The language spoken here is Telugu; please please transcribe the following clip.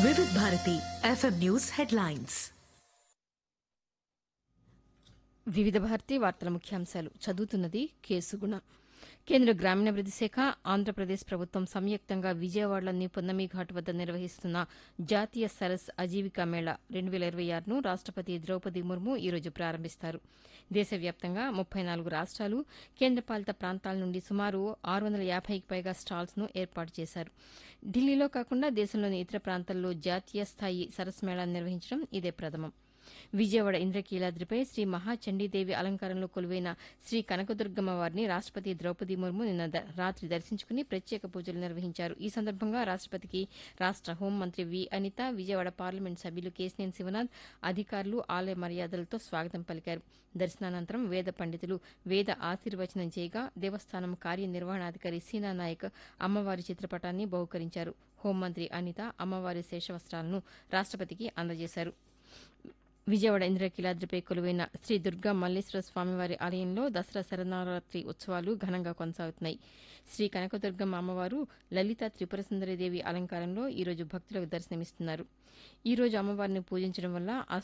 వివిధ భారతి ఎఫ్ఎం న్యూస్ హెడ్లైన్స్ వివిధ భారతి వార్తల ముఖ్యాంశాలు చదువుతున్నది కేసుగుణ కేంద్ర గ్రామీణాభివృద్ది శాఖ ఆంధ్రప్రదేశ్ ప్రభుత్వం సంయుక్తంగా విజయవాడలోని పొన్నమి ఘాట్ వద్ద నిర్వహిస్తున్న జాతీయ సరస్ అజీవికా మేళా రెండు వేల ఇరవై ఆరును రాష్టపతి ద్రౌపది ముర్ము ఈరోజు ప్రారంభిస్తారు దేశవ్యాప్తంగా ముప్పై నాలుగు రాష్ట్రాలు కేంద్రపాలిత ప్రాంతాల నుండి సుమారు ఆరు వందల యాభైకి పైగా స్టాల్స్ ను ఏర్పాటు చేశారు ఢిల్లీలో కాకుండా దేశంలోని ఇతర ప్రాంతాల్లో జాతీయ స్థాయి సరస్ మేళా నిర్వహించడం ఇదే ప్రథమం విజయవాడ ఇంద్రకీలాద్రిపై శ్రీ మహాచండీదేవి అలంకారంలో కొలువైన శ్రీ కనకదుర్గమ్మ వారిని రాష్టపతి ద్రౌపది ముర్ము నిన్న ద- రాత్రి దర్శించుకుని ప్రత్యేక పూజలు నిర్వహించారు ఈ సందర్భంగా రాష్టపతికి రాష్ట హోంమంత్రి వి అనిత విజయవాడ పార్లమెంట్ సభ్యులు కేసినేని శివనాథ్ అధికారులు ఆలయ మర్యాదలతో స్వాగతం పలికారు దర్శనానంతరం వేద పండితులు వేద ఆశీర్వచనం చేయగా దేవస్థానం కార్యనిర్వహణాధికారి సీనా నాయక్ అమ్మవారి చిత్రపటాన్ని బహుకరించారు హోంమంత్రి అనిత అమ్మవారి శేషవస్త్రాలను రాష్టపతికి అందజేశారు విజయవాడ ఇంద్రకీలాద్రిపై కొలువైన శ్రీ దుర్గా మల్లేశ్వర స్వామివారి ఆలయంలో దసరా శరన్నవరాత్రి ఉత్సవాలు ఘనంగా కొనసాగుతున్నాయి శ్రీ కనకదుర్గమ్మ అమ్మవారు లలిత త్రిపుర సుందరిదేవి అలంకారంలో ఈరోజు భక్తులకు దర్శనమిస్తున్నారు ఈ రోజు అమ్మవారిని పూజించడం వల్ల